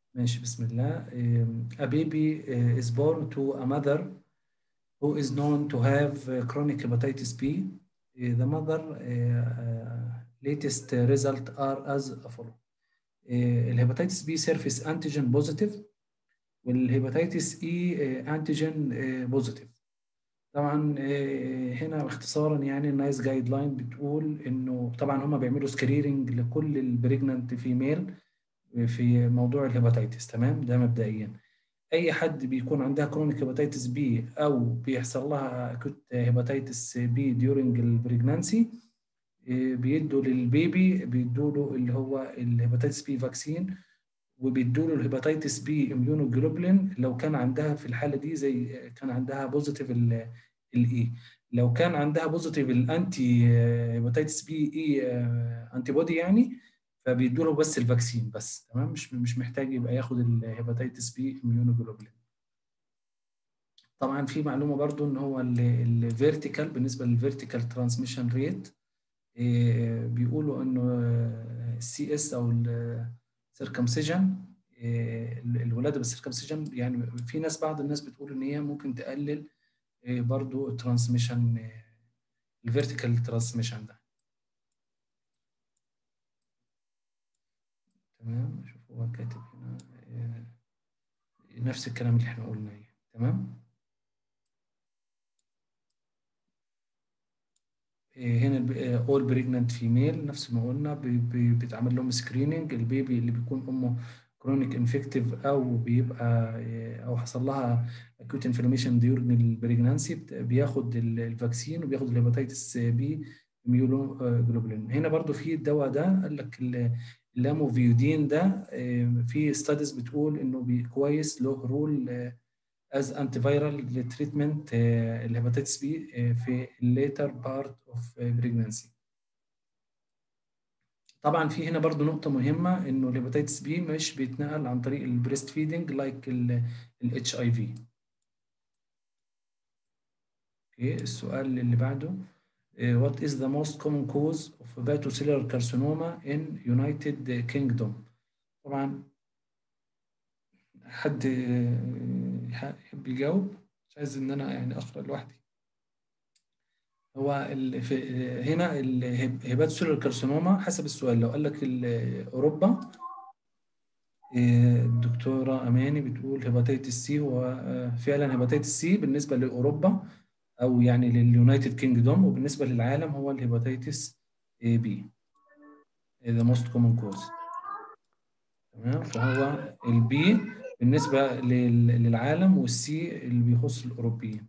ماشي بسم الله a baby is born to a mother who is known to have chronic hepatitis B the mother latest result are as follow الهيباتيتس بي سيرفيس انتيجين بوزيتيف والهيباتيتس اي انتيجين بوزيتيف طبعا هنا اختصارا يعني النايس جايد لاين بتقول انه طبعا هم بيعملوا سكريننج لكل البريجننت فيميل في موضوع الهيباتيتس تمام ده مبدئيا اي حد بيكون عندها كرونيك هيباتيتس بي او بيحصل لها اكوت هيباتيتس بي ديورنج البريجنانسي بيدوا للبيبي بيدوا له اللي هو الهيباتيتس بي فاكسين وبيدوا له الهيباتيتس بي اميونوجلوبولين لو كان عندها في الحاله دي زي كان عندها بوزيتيف الاي لو كان عندها بوزيتيف الانتي هيباتيتس بي اي انتي بودي يعني فبيدوا له بس الفاكسين بس تمام مش مش محتاج يبقى ياخد الهيباتيتس بي اميونوجلوبولين طبعا في معلومه برضو ان هو الفيرتيكال بالنسبه للفيرتيكال ترانسميشن ريت بيقولوا انه السي اس او السيركمسيجن الولاده بالسيركمسيجن يعني في ناس بعض الناس بتقول ان هي ممكن تقلل برضو الترانسميشن الفيرتيكال ترانسميشن ده تمام شوف هو كاتب هنا نفس الكلام اللي احنا قلناه تمام هنا اول بريجننت فيميل نفس ما قلنا بيتعمل لهم سكريننج البيبي اللي بيكون امه كرونيك انفكتيف او بيبقى او حصل لها اكوت انفلاميشن ديورنج البريجنانسي بياخد الفاكسين وبياخد الهيباتيتس بي اميونو جلوبولين هنا برضو في الدواء ده قال لك اللاموفيودين ده في ستاديز بتقول انه كويس له رول as antiviral treatment الهيباتيتس بي في later part of pregnancy طبعا في هنا برضو نقطة مهمة انه الهيباتيتس بي مش بيتنقل عن طريق البريست فيدنج لايك الاتش اي في اوكي السؤال اللي بعده what is the most common cause of hepatocellular carcinoma in United Kingdom طبعا حد يحب يجاوب مش عايز ان انا يعني اقرا لوحدي هو ال في هنا الهيباتوسيلر كارسينوما حسب السؤال لو قال لك اوروبا الدكتوره اماني بتقول هيباتيتس سي هو فعلا هيباتيتس سي بالنسبه لاوروبا او يعني لليونايتد كينجدوم وبالنسبه للعالم هو الهيباتيتس بي ذا موست كومن كوز تمام فهو البي بالنسبة للعالم والسي اللي بيخص الأوروبيين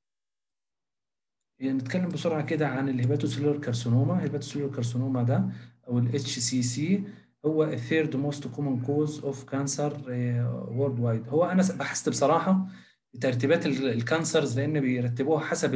يعني نتكلم بسرعة كده عن الهيباتوسيلر كارسينوما الهيباتوسيلر كارسينوما ده أو ال HCC هو الثيرد موست كومن كوز اوف كانسر وورلد وايد هو أنا بحثت بصراحة ترتيبات الكانسرز لأن بيرتبوها حسب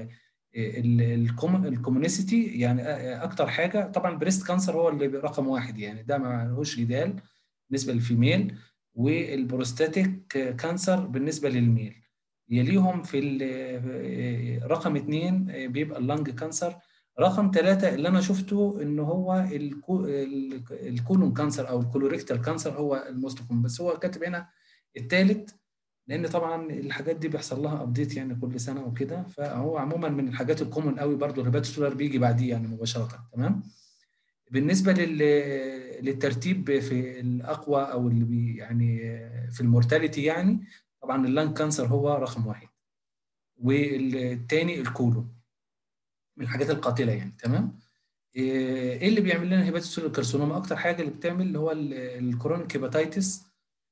الكومونيسيتي يعني أكتر حاجة طبعا بريست كانسر هو اللي رقم واحد يعني ده ما لهوش جدال بالنسبة للفيميل والبروستاتيك كانسر بالنسبه للميل يليهم في رقم اثنين بيبقى اللنج كانسر رقم ثلاثة اللي أنا شفته إن هو الكولون كانسر أو الكولوريكتال كانسر هو الموست كومن بس هو كاتب هنا الثالث لأن طبعا الحاجات دي بيحصل لها أبديت يعني كل سنة وكده فهو عموما من الحاجات الكومن قوي برضه الهيباتوسولار بيجي بعديه يعني مباشرة تمام بالنسبة للترتيب في الأقوى أو اللي بي يعني في المورتاليتي يعني طبعا اللانج كانسر هو رقم واحد والتاني الكولون من الحاجات القاتلة يعني تمام ايه اللي بيعمل لنا هيباتوسيلر كارسينوما اكتر حاجه اللي بتعمل اللي هو الكرونيك هيباتيتس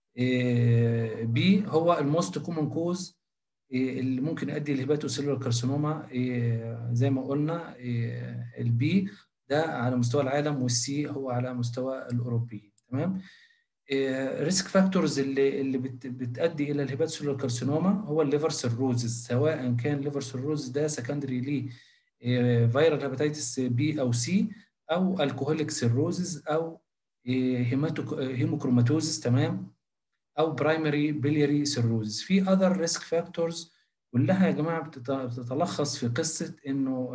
بي هو الموست كومن كوز اللي ممكن يؤدي لهيباتوسيلر كارسينوما زي ما قلنا البي ده على مستوى العالم والسي هو على مستوى الاوروبي تمام ريسك فاكتورز اللي اللي بت بتؤدي الى الهيباتوسيلر كارسينوما هو الليفر سيروزز سواء كان ليفر سيروز ده سكندري ليه فيرال هيباتيتس بي او سي او الكوهوليك سيروزز او هيموكروماتوزز تمام او برايمري بيلياري سيروزز في اذر ريسك فاكتورز كلها يا جماعه بتتلخص في قصه انه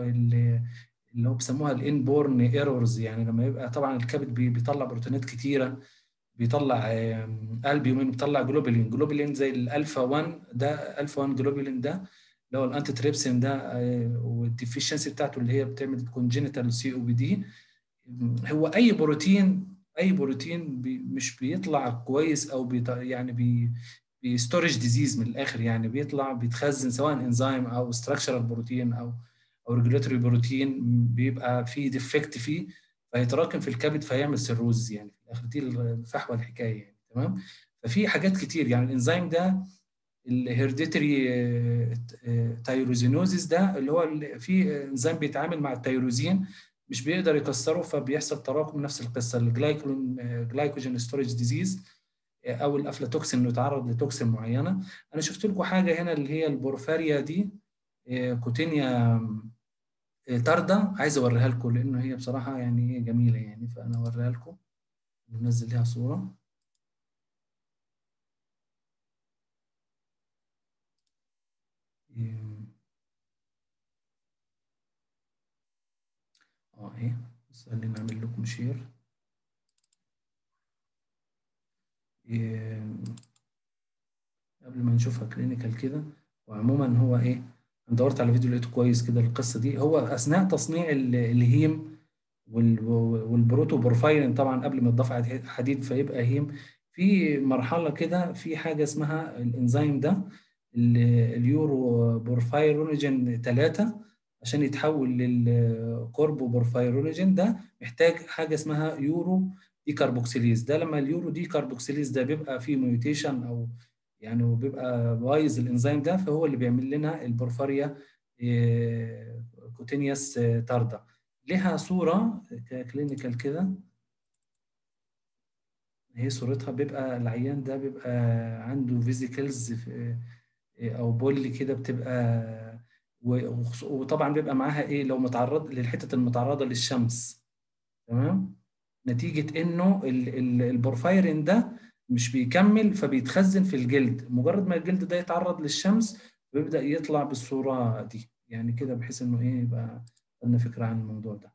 اللي هو بيسموها الانبورن ايرورز يعني لما يبقى طبعا الكبد بيطلع بروتينات كتيره بيطلع البيومين بيطلع جلوبولين جلوبولين زي الالفا 1 ده الفا 1 جلوبولين ده اللي هو الانتي تريبسين ده والديفيشنسي بتاعته اللي هي بتعمل كونجينيتال سي او بي دي هو اي بروتين اي بروتين بي مش بيطلع كويس او بيط... يعني بي بستورج ديزيز من الاخر يعني بيطلع بيتخزن سواء انزيم او ستراكشرال بروتين او او ريجوليتوري بروتين بيبقى فيه ديفكت فيه فيتراكم في الكبد فيعمل سيروز يعني في الاخر دي الفحوى الحكايه يعني تمام ففي حاجات كتير يعني الانزيم ده الهيرديتري تايروزينوزيس ده اللي هو في انزيم بيتعامل مع التيروزين مش بيقدر يكسره فبيحصل تراكم نفس القصه الجلايكولين جلايكوجين ستورج ديزيز او الافلاتوكسين انه يتعرض لتوكسين معينه انا شفت لكم حاجه هنا اللي هي البورفاريا دي كوتينيا طارده عايز اوريها لكم لانه هي بصراحه يعني جميله يعني فانا اوريها لكم ننزل لها صوره اه اهي بس خلينا نعمل لكم شير قبل ما نشوفها كلينيكال كده وعموما هو ايه انا دورت على فيديو لقيته كويس كده القصه دي هو اثناء تصنيع الهيم والبروتو بورفايرين طبعا قبل ما يضاف حديد فيبقى هيم في مرحله كده في حاجه اسمها الانزيم ده اليورو بورفايرونيجين 3 عشان يتحول للكوربو بورفايرونيجين ده محتاج حاجه اسمها يورو دي كاربوكسيليز ده لما اليورو دي كاربوكسيليز ده بيبقى فيه ميوتيشن او يعني وبيبقى بايظ الانزيم ده فهو اللي بيعمل لنا البورفاريا كوتينيوس تاردا لها صوره كلينيكال كده هي صورتها بيبقى العيان ده بيبقى عنده فيزيكلز او بولي كده بتبقى وطبعا بيبقى معاها ايه لو متعرض للحته المتعرضه للشمس تمام نتيجه انه البورفايرين ده مش بيكمل فبيتخزن في الجلد مجرد ما الجلد ده يتعرض للشمس بيبدا يطلع بالصوره دي يعني كده بحيث انه ايه يبقى عندنا فكره عن الموضوع ده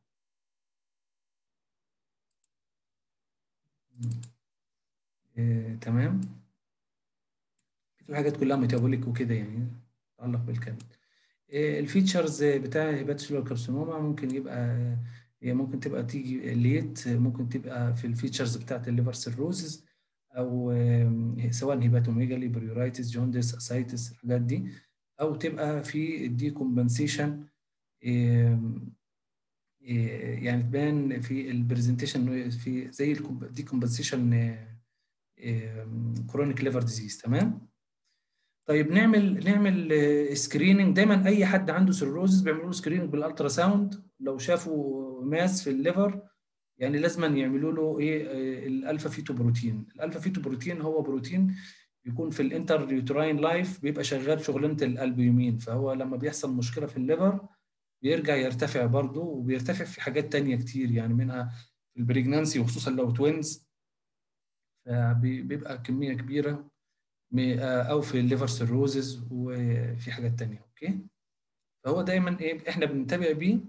إيه تمام الحاجات كلها ميتابوليك وكده يعني تتعلق بالكبد إيه الفيتشرز بتاع هيباتوسيلولار كارسينوما ممكن يبقى هي ممكن تبقى تيجي ليت ممكن تبقى في الفيتشرز بتاعت الليفر سيروزز او سواء هيباتوميجالي بريورايتس جوندس اسايتس الحاجات دي او تبقى في الديكومبنسيشن يعني تبان في البرزنتيشن في زي الديكومبنسيشن كرونيك ليفر ديزيز تمام طيب نعمل نعمل سكريننج دايما اي حد عنده سيروزز بيعملوا له سكريننج بالالترا ساوند لو شافوا ماس في الليفر يعني لازم يعملوا له ايه الالفا فيتو بروتين الالفا فيتو بروتين هو بروتين بيكون في الانتر يوتراين لايف بيبقى شغال شغلانه الالبيومين فهو لما بيحصل مشكله في الليفر بيرجع يرتفع برضه وبيرتفع في حاجات تانية كتير يعني منها في البريجنانسي وخصوصا لو توينز فبيبقى كميه كبيره او في الليفر سيروزز وفي حاجات تانية اوكي فهو دايما ايه احنا بنتابع بيه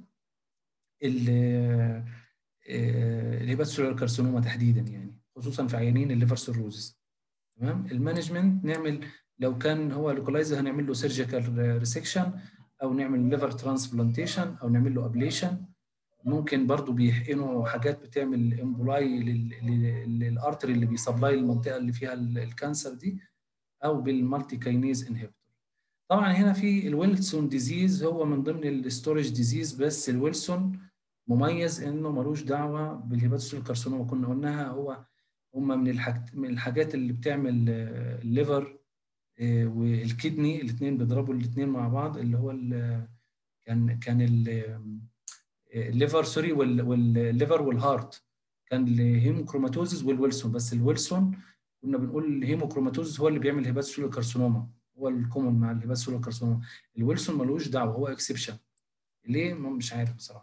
الهيباتوسيلولار كارسينوما تحديدا يعني خصوصا في عيانين الليفر سيروزز تمام المانجمنت نعمل لو كان هو لوكلايزر هنعمل له سيرجيكال ريسكشن او نعمل ليفر ترانسبلانتيشن او نعمل له ابليشن ممكن برضو بيحقنوا حاجات بتعمل امبولاي للارتري اللي بيسبلاي المنطقه اللي فيها الكانسر دي او بالمالتي كاينيز انهبيتور طبعا هنا في الويلسون ديزيز هو من ضمن الستورج ديزيز بس الويلسون مميز انه ملوش دعوه بالهيباتوسيل كارسينوما كنا قلناها هو هم من الحاجات من الحاجات اللي بتعمل الليفر والكدني الاثنين بيضربوا الاثنين مع بعض اللي هو كان كان الليفر سوري والليفر والهارت كان الهيموكروماتوزيس والويلسون بس الويلسون كنا بنقول الهيموكروماتوزيس هو اللي بيعمل هيباتوسيلولار كارسينوما هو الكومن مع الهيباتوسيلولار كارسينوما الويلسون ملوش دعوه هو اكسبشن ليه مش عارف بصراحه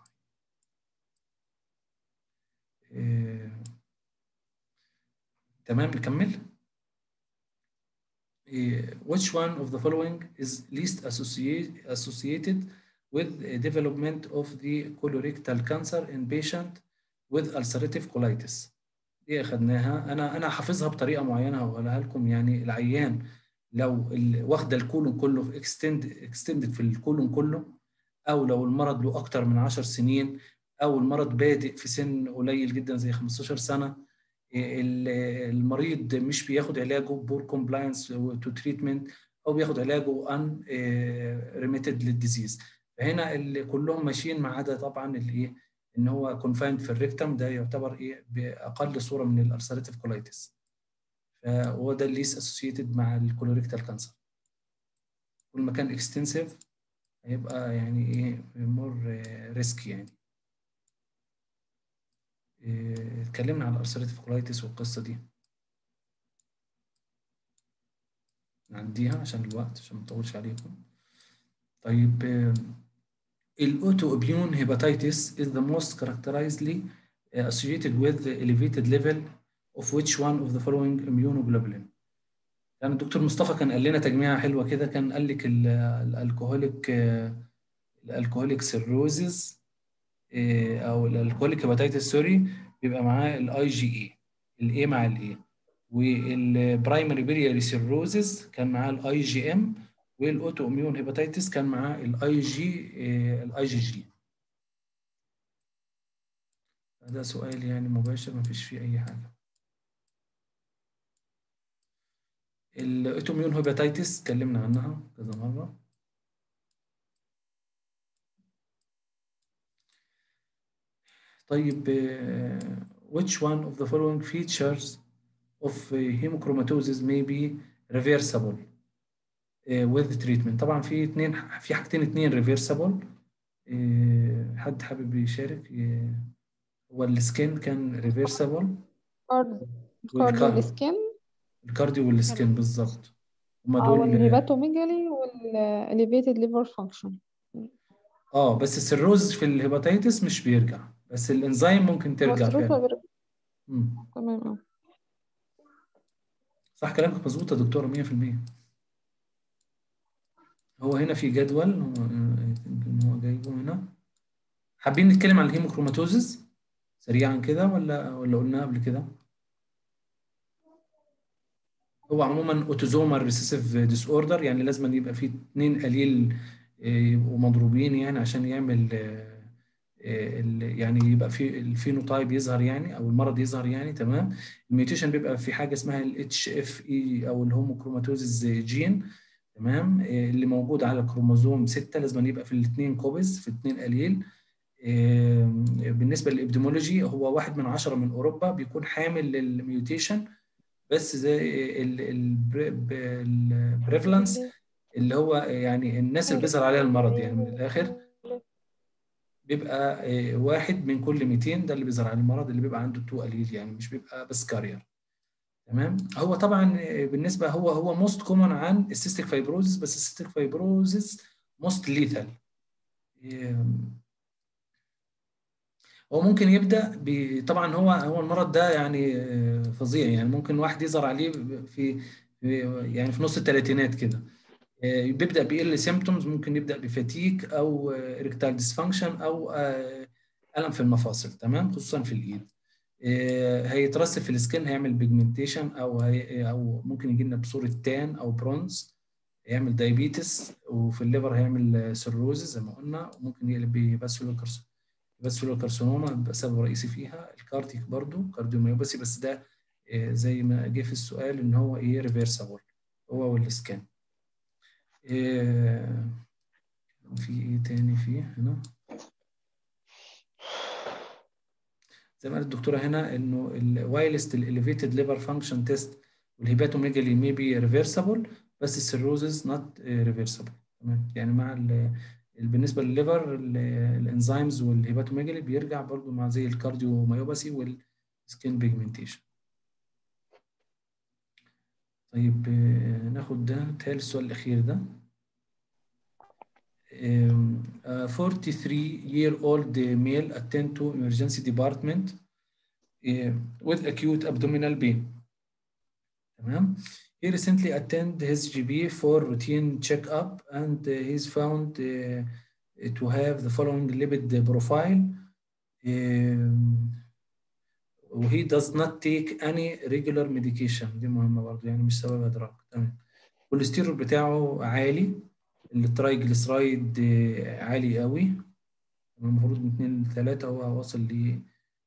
إيه... تمام نكمل إيه... which one of the following is least associate, associated with the development of the colorectal cancer in patient with ulcerative colitis دي اخدناها انا انا حافظها بطريقه معينه هقولها لكم يعني العيان لو ال- واخده الكولون كله في اكستند اكستندد في الكولون كله او لو المرض له اكتر من 10 سنين او المرض بادئ في سن قليل جدا زي 15 سنه ال- المريض مش بياخد علاجه بور كومبلاينس تو تريتمنت او بياخد علاجه ان ريميتد للديزيز فهنا اللي كلهم ماشيين ما عدا طبعا الايه ان هو كونفايند في الريكتم ده يعتبر ايه باقل صوره من الارثريتيف كولايتس فهو ده اللي اسوسييتد مع الكولوريكتال كانسر كل ما كان اكستنسيف هيبقى يعني ايه مور ريسك يعني إيه، اتكلمنا عن الارثريتيف كولايتس والقصه دي نعديها عشان الوقت عشان ما نطولش عليكم طيب الاوتو اميون هيباتيتس is the most characteristically associated with the elevated level of which one of the following immunoglobulin يعني الدكتور مصطفى كان قال لنا تجميعة حلوة كده كان قال لك ال- الالكوهوليك الالكوهوليك سيروزز او الالكوهوليك هيباتيتس سوري بيبقى معاه الاي جي اي الاي مع الاي والبرايمري بيريالي سيروزز كان معاه الاي جي ام والاوتو اميون هيباتيتس كان معاه الاي جي الاي جي جي ده سؤال يعني مباشر ما فيش فيه اي حاجه الاوتو اميون هيباتيتس اتكلمنا عنها كذا مره طيب آه، which one of the following features of uh, hemochromatosis may be reversible uh, with treatment طبعا في اتنين في حاجتين اتنين reversible uh, حد حابب يشارك uh, هو السكين كان reversible كارد والكا- كارديو السكين الكارديو والسكين بالظبط هما او دول الهيباتوميجالي والاليفيتد ليفر فانكشن اه بس السيروز في الهيباتيتس مش بيرجع بس الانزيم ممكن ترجع مصروفة فعلا بر... مم. تمام اه صح كلامك مظبوط يا دكتورة 100% هو هنا في جدول هو آه، يمكن هو جايبه هنا حابين نتكلم عن الهيموكروماتوزز سريعا كده ولا ولا قلنا قبل كده هو عموما اوتوزومال ريسيسيف ديس اوردر يعني لازم يبقى في اتنين قليل آه، يبقوا مضروبين يعني عشان يعمل آه، آه، ال- يعني يبقى في الفينوتايب يظهر يعني او المرض يظهر يعني تمام الميوتيشن بيبقى في حاجه اسمها الاتش اف اي او الهوموكروماتوزز جين تمام آه، اللي موجود على الكروموزوم 6 لازم يبقى في الاثنين كوبز في الاثنين قليل آه، بالنسبه للابديمولوجي هو واحد من عشرة من اوروبا بيكون حامل للميوتيشن بس زي البريفلانس اللي هو يعني الناس اللي بيظهر عليها المرض يعني من الاخر بيبقى آه، واحد من كل 200 ده اللي بيظهر عليه المرض اللي بيبقى عنده تو قليل يعني مش بيبقى بس كارير تمام هو طبعا آه، بالنسبه هو هو موست كومن عن السيستيك فايبروزس بس السيستيك فايبروزس موست ليثال هو ممكن يبدا ب... طبعا هو هو المرض ده يعني آه، فظيع يعني ممكن واحد يظهر عليه في في- يعني في نص الثلاثينات كده آه، بيبدا بإيرلي سيمبتومز ممكن يبدا بفاتيك او اريكتال ديسفانكشن او آه، الم في المفاصل تمام خصوصا في الايد آه، هيترسب في السكين هيعمل بيجمنتيشن او هي او ممكن يجي لنا بصوره تان او برونز يعمل دايبيتس وفي الليفر هيعمل سيروزز زي ما قلنا وممكن يقلب بفاسكولار كارسينوما فاسكولار كارسينوما بيبقى سبب رئيسي فيها الكارتيك برضو كارديوميوباثي بس ده آه، زي ما جه في السؤال ان هو ايه ريفيرسابل هو والسكان إيه في ايه تاني فيه هنا زي ما قالت الدكتوره هنا انه الوايلست الاليفيتد ليفر فانكشن تيست والهيباتوميجالي مي بي ريفرسبل بس السيروزز نوت ريفرسبل تمام يعني مع ال بالنسبه للليفر الانزيمز والهيباتوميجالي بيرجع برضو مع زي الكارديوميوباثي والسكين بيجمنتيشن طيب آه، ناخد ده تهيألي السؤال الأخير ده Um, a 43-year-old male attend to emergency department uh, with acute abdominal pain. تمام. He recently attend his GP for routine checkup and uh, he's found uh, to have the following lipid profile. Um, وهي does not take any regular medication دي مهمة برضه يعني مش سبب إدراك تمام الكوليسترول بتاعه عالي الترايجليسرايد عالي قوي المفروض من 2 ل 3 هو واصل ل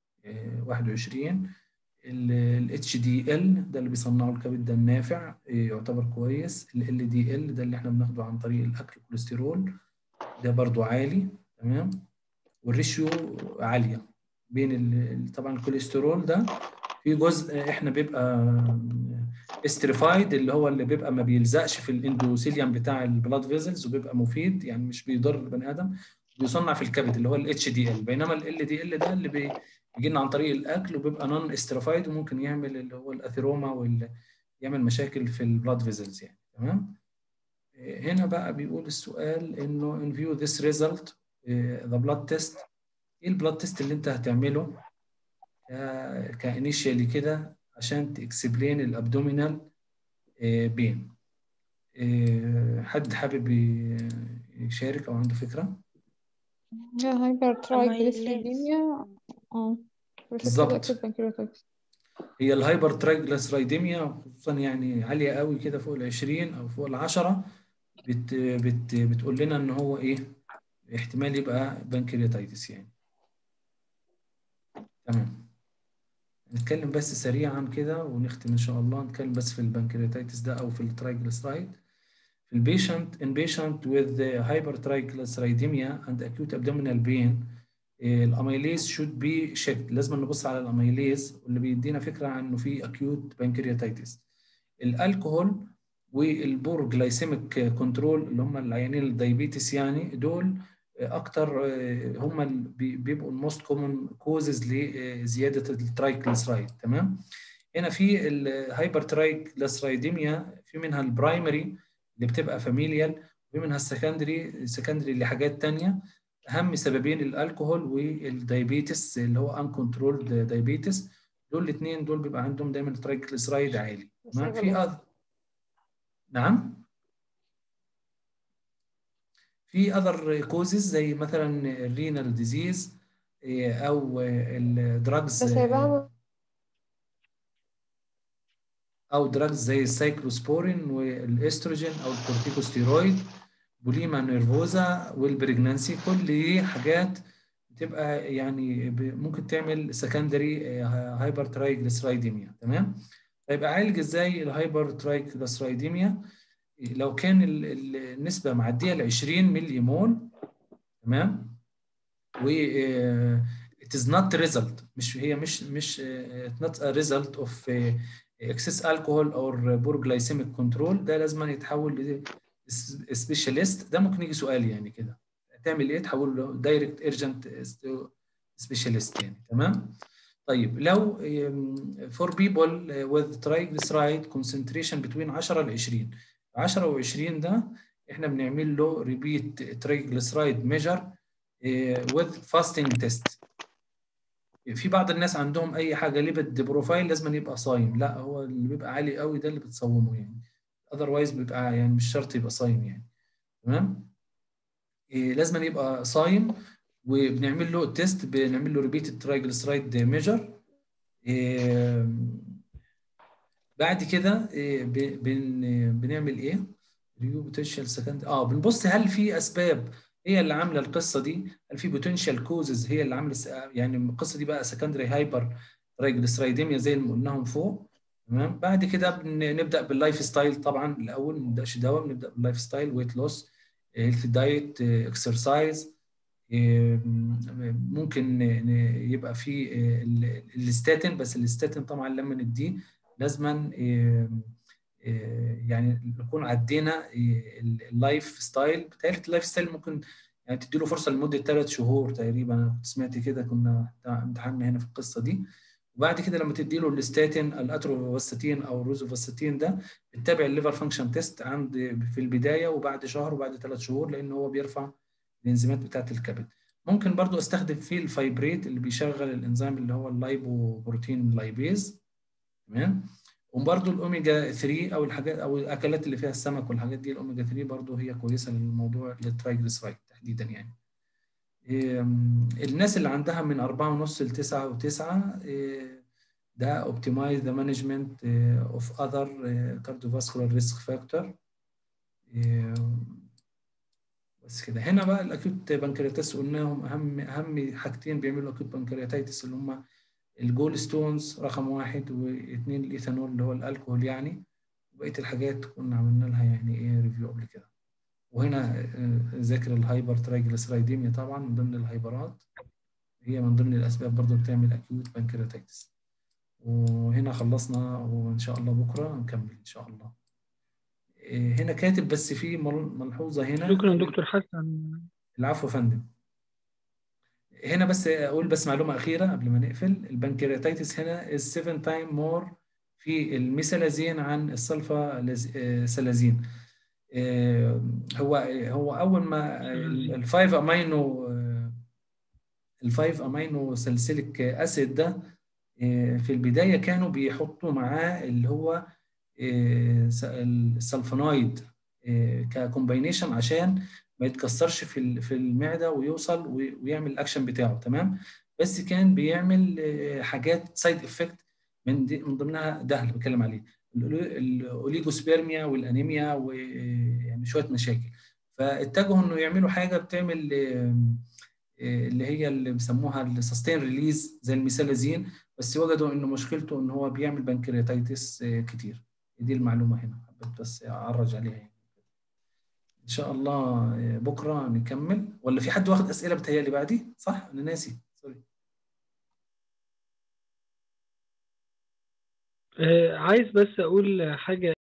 21 الاتش دي ال ده اللي بيصنعه الكبد ده النافع يعتبر كويس ال دي ال ده اللي احنا بناخده عن طريق الاكل كوليسترول ده برضو عالي تمام والريشيو عاليه بين طبعا الكوليسترول ده في جزء احنا بيبقى استريفايد اللي هو اللي بيبقى ما بيلزقش في الاندوثيليوم بتاع البلاد فيزلز وبيبقى مفيد يعني مش بيضر البني ادم بيصنع في الكبد اللي هو الاتش دي ال بينما ال دي ال ده اللي بي بيجي لنا عن طريق الاكل وبيبقى نون استريفايد وممكن يعمل اللي هو الاثيروما وال يعمل مشاكل في البلاد فيزلز يعني تمام هنا بقى بيقول السؤال انه in view this result the blood test ايه البلاد تيست اللي انت هتعمله كانيشيالي كده عشان تكسبلين الابدومينال بين حد حابب يشارك او عنده فكره هايبر ترايجليسيريديميا اه بالظبط هي الهايبر ترايجليسرايديميا خصوصا يعني عاليه قوي كده فوق ال 20 او فوق ال 10 بت بت بتقول لنا ان هو ايه احتمال يبقى بنكرياتايتس يعني تمام نتكلم بس سريعا كده ونختم ان شاء الله نتكلم بس في البنكرياتايتس ده او في الترايجليسرايد في البيشنت in patient with hypertriglyceridemia and acute abdominal pain الاميليز should be checked لازم نبص على الاميليز واللي بيدينا فكره عن انه في acute pancreatitis الالكهول والبور جلايسيميك كنترول اللي هم العيانين الدايبيتس يعني دول اكتر هم بيبقوا الموست كومن كوزز لزياده الترايكليسرايد تمام هنا في الهايبر ترايكليسرايديميا في منها البرايمري اللي بتبقى فاميليال وفي منها السكندري السكندري لحاجات تانية اهم سببين الالكوهول والدايبيتس اللي هو ان كنترولد دايبيتس دول الاثنين دول بيبقى عندهم دايما الترايكليسرايد عالي تمام في أذ... نعم في اذر كوزز زي مثلا الرينال ديزيز او الدراجز بس هيبقى او دراجز زي السايكلوسبورين والاستروجين او الكورتيكوستيرويد بوليما نيرفوزا والبريجنانسي كل دي حاجات بتبقى يعني ممكن تعمل سكندري هايبر ترايجليسرايديميا تمام طيب اعالج ازاي الهايبر ترايجليسرايديميا لو كان النسبه معديه ل 20 ملي مول تمام و it is not result مش هي مش مش uh, not a result of uh, excess alcohol or poor glycemic control ده لازم يتحول لسبيشاليست ده ممكن يجي سؤال يعني كده تعمل ايه تحول له دايركت ايرجنت سبيشاليست يعني تمام طيب لو for people with triglyceride concentration between 10 ل 20 10 و20 ده احنا بنعمل له ريبيت triglyceride measure with fasting test في بعض الناس عندهم اي حاجه ليبيد بروفايل لازم يبقى صايم لا هو اللي بيبقى عالي قوي ده اللي بتصومه يعني اذروايز بيبقى يعني مش شرط يبقى صايم يعني تمام إيه لازم يبقى صايم وبنعمل له تيست بنعمل له ريبيت ترايجليسرايد ميجر إيه بعد كده إيه بن بنعمل ايه ريو بوتنشال سكند اه بنبص هل في اسباب هي اللي عامله القصه دي هل في بوتنشال كوزز هي اللي عامله يعني القصه دي بقى سكندري هايبر ترايجليسرايديميا زي اللي قلناهم فوق تمام بعد كده بنبدا باللايف ستايل طبعا الاول ما نبداش دواء بنبدا باللايف ستايل ويت لوس هيلث دايت اكسرسايز ممكن يبقى في الستاتين بس الستاتين طبعا لما نديه لازما يعني نكون عدينا اللايف ستايل بتهيألي اللايف ستايل ممكن يعني تدي له فرصه لمده ثلاث شهور تقريبا انا كنت سمعت كده كنا امتحنا هنا في القصه دي وبعد كده لما تدي له الستاتين الاتروفاستاتين او الروزوفاستاتين ده بتتابع الليفر فانكشن تيست عند في البدايه وبعد شهر وبعد ثلاث شهور لان هو بيرفع الانزيمات بتاعه الكبد ممكن برضو استخدم فيه الفايبريت اللي بيشغل الانزيم اللي هو اللايبو بروتين لايبيز تمام وبرضو الاوميجا 3 او الحاجات او الاكلات اللي فيها السمك والحاجات دي الاوميجا 3 برضو هي كويسه للموضوع للترايجليسرايد تحديدا يعني الناس اللي عندها من 4.5 ل 9 و9 ده optimize the management uh, of other uh, cardiovascular risk factor uh, بس كده هنا بقى الاكيوت بنكرياتيس قلناهم اهم اهم حاجتين بيعملوا اكيوت بنكرياتيتس اللي هم الجول ستونز رقم واحد واثنين الايثانول اللي هو الالكوهول يعني وبقيه الحاجات كنا عملنا لها يعني ايه ريفيو قبل كده وهنا ذاكر الهايبر ترايجليسرايديميا طبعا من ضمن الهايبرات هي من ضمن الاسباب برضو بتعمل اكيوت بنكرياتيتس وهنا خلصنا وان شاء الله بكره نكمل ان شاء الله هنا كاتب بس في ملحوظه هنا شكرا دكتور حسن العفو يا فندم هنا بس اقول بس معلومه اخيره قبل ما نقفل البنكرياتيتس هنا is 7 تايم مور في الميثالازين عن السلفا سلازين هو هو اول ما الفايف امينو الفايف امينو سلسليك اسيد ده في البدايه كانوا بيحطوا معاه اللي هو السلفونايد ككومباينيشن عشان ما يتكسرش في في المعده ويوصل ويعمل الاكشن بتاعه تمام بس كان بيعمل حاجات سايد افكت من دي من ضمنها ده اللي بتكلم عليه الاوليجوسبيرميا والانيميا ويعني شويه مشاكل فاتجهوا انه يعملوا حاجه بتعمل اللي هي اللي بيسموها السستين ريليز زي الميثالازين بس وجدوا انه مشكلته ان هو بيعمل بنكرياتيتس كتير دي المعلومه هنا حبيت بس اعرج عليها يعني. ان شاء الله بكره نكمل ولا في حد واخد اسئله بتهيالي بعدي صح انا ناسي سوري آه عايز بس اقول حاجه